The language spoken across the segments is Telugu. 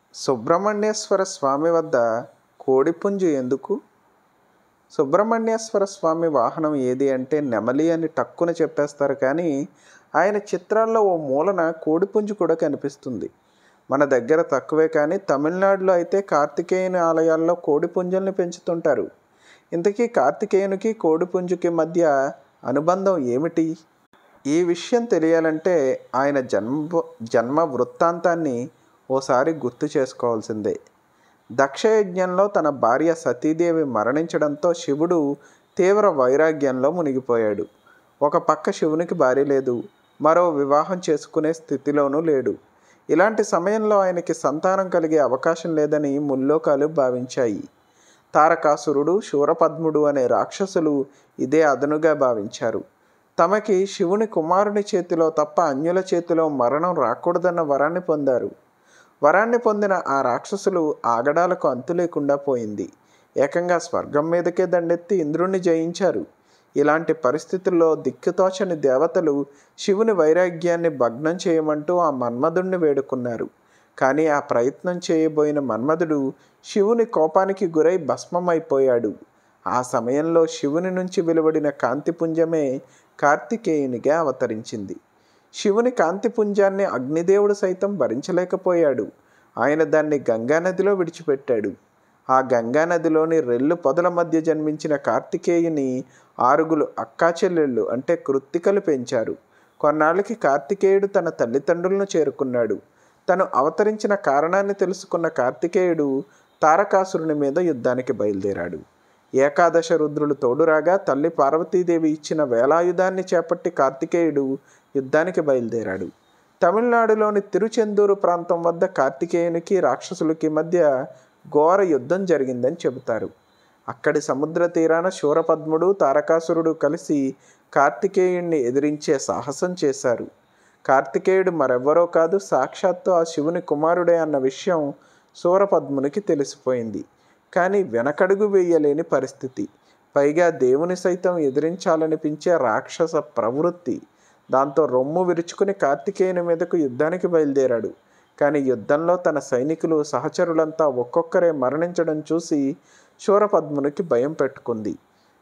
సుబ్రహ్మణ్యేశ్వర స్వామి వద్ద కోడిపుంజు ఎందుకు సుబ్రహ్మణ్యేశ్వర స్వామి వాహనం ఏది అంటే నెమలి అని టక్కున చెప్పేస్తారు కానీ ఆయన చిత్రాల్లో ఓ మూలన కోడిపుంజు కూడా కనిపిస్తుంది మన దగ్గర తక్కువే కానీ తమిళనాడులో అయితే కార్తికేయుని ఆలయాల్లో కోడిపుంజుల్ని పెంచుతుంటారు ఇంతకీ కార్తికేయునికి కోడిపుంజుకి మధ్య అనుబంధం ఏమిటి ఈ విషయం తెలియాలంటే ఆయన జన్మ జన్మ వృత్తాంతాన్ని ఓసారి గుర్తు చేసుకోవాల్సిందే దక్షయజ్ఞంలో తన భార్య సతీదేవి మరణించడంతో శివుడు తీవ్ర వైరాగ్యంలో మునిగిపోయాడు ఒక పక్క శివునికి భార్య లేదు మరో వివాహం చేసుకునే స్థితిలోనూ లేడు ఇలాంటి సమయంలో ఆయనకి సంతానం కలిగే అవకాశం లేదని ముల్లోకాలు భావించాయి తారకాసురుడు శూరపద్ముడు అనే రాక్షసులు ఇదే అదనుగా భావించారు తమకి శివుని కుమారుని చేతిలో తప్ప అన్యుల చేతిలో మరణం రాకూడదన్న వరాన్ని పొందారు వరాన్ని పొందిన ఆ రాక్షసులు ఆగడాలకు అంతు లేకుండా పోయింది ఏకంగా స్వర్గం మీదకే దండెత్తి ఇంద్రుణ్ణి జయించారు ఇలాంటి పరిస్థితుల్లో దిక్కుతోచని దేవతలు శివుని వైరాగ్యాన్ని భగ్నం చేయమంటూ ఆ మన్మధుణ్ణి వేడుకున్నారు కానీ ఆ ప్రయత్నం చేయబోయిన మన్మధుడు శివుని కోపానికి గురై భస్మమైపోయాడు ఆ సమయంలో శివుని నుంచి వెలువడిన కాంతిపుంజమే కార్తికేయునిగా అవతరించింది శివుని కాంతిపుంజాన్ని అగ్నిదేవుడు సైతం భరించలేకపోయాడు ఆయన దాన్ని గంగానదిలో విడిచిపెట్టాడు ఆ గంగానదిలోని రెల్లు పొదల మధ్య జన్మించిన కార్తికేయుని ఆరుగులు అక్కాచెల్లెళ్ళు అంటే కృత్తికలు పెంచారు కొన్నాళ్ళకి కార్తికేయుడు తన తల్లిదండ్రులను చేరుకున్నాడు తను అవతరించిన కారణాన్ని తెలుసుకున్న కార్తికేయుడు తారకాసురుని మీద యుద్ధానికి బయలుదేరాడు ఏకాదశ రుద్రులు తోడురాగా తల్లి పార్వతీదేవి ఇచ్చిన వేలాయుధాన్ని చేపట్టి కార్తికేయుడు యుద్ధానికి బయలుదేరాడు తమిళనాడులోని తిరుచెందూరు ప్రాంతం వద్ద కార్తికేయునికి రాక్షసులకి మధ్య ఘోర యుద్ధం జరిగిందని చెబుతారు అక్కడి సముద్ర తీరాన శూరపద్ముడు తారకాసురుడు కలిసి కార్తికేయుణ్ణి ఎదిరించే సాహసం చేశారు కార్తికేయుడు మరెవ్వరో కాదు సాక్షాత్తు ఆ శివుని కుమారుడే అన్న విషయం శూరపద్మునికి తెలిసిపోయింది కానీ వెనకడుగు వేయలేని పరిస్థితి పైగా దేవుని సైతం ఎదిరించాలనిపించే రాక్షస ప్రవృత్తి దాంతో రొమ్ము విరుచుకుని కార్తికేయుని మీదకు యుద్ధానికి బయలుదేరాడు కానీ యుద్ధంలో తన సైనికులు సహచరులంతా ఒక్కొక్కరే మరణించడం చూసి శూరపద్మునికి భయం పెట్టుకుంది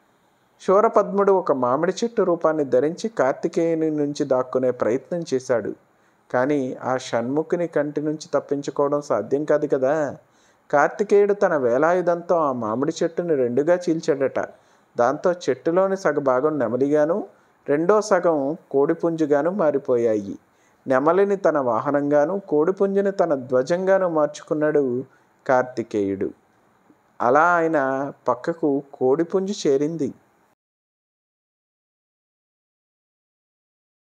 శూరపద్ముడు ఒక మామిడి చెట్టు రూపాన్ని ధరించి కార్తికేయుని నుంచి దాక్కునే ప్రయత్నం చేశాడు కానీ ఆ షణ్ముఖుని కంటి నుంచి తప్పించుకోవడం సాధ్యం కాదు కదా కార్తికేయుడు తన వేలాయుధంతో ఆ మామిడి చెట్టుని రెండుగా చీల్చాడట దాంతో చెట్టులోని సగభాగం నెమలిగాను రెండో సగం కోడిపుంజుగాను మారిపోయాయి నెమలిని తన వాహనంగాను కోడిపుంజుని తన ధ్వజంగాను మార్చుకున్నాడు కార్తికేయుడు అలా ఆయన పక్కకు కోడిపుంజు చేరింది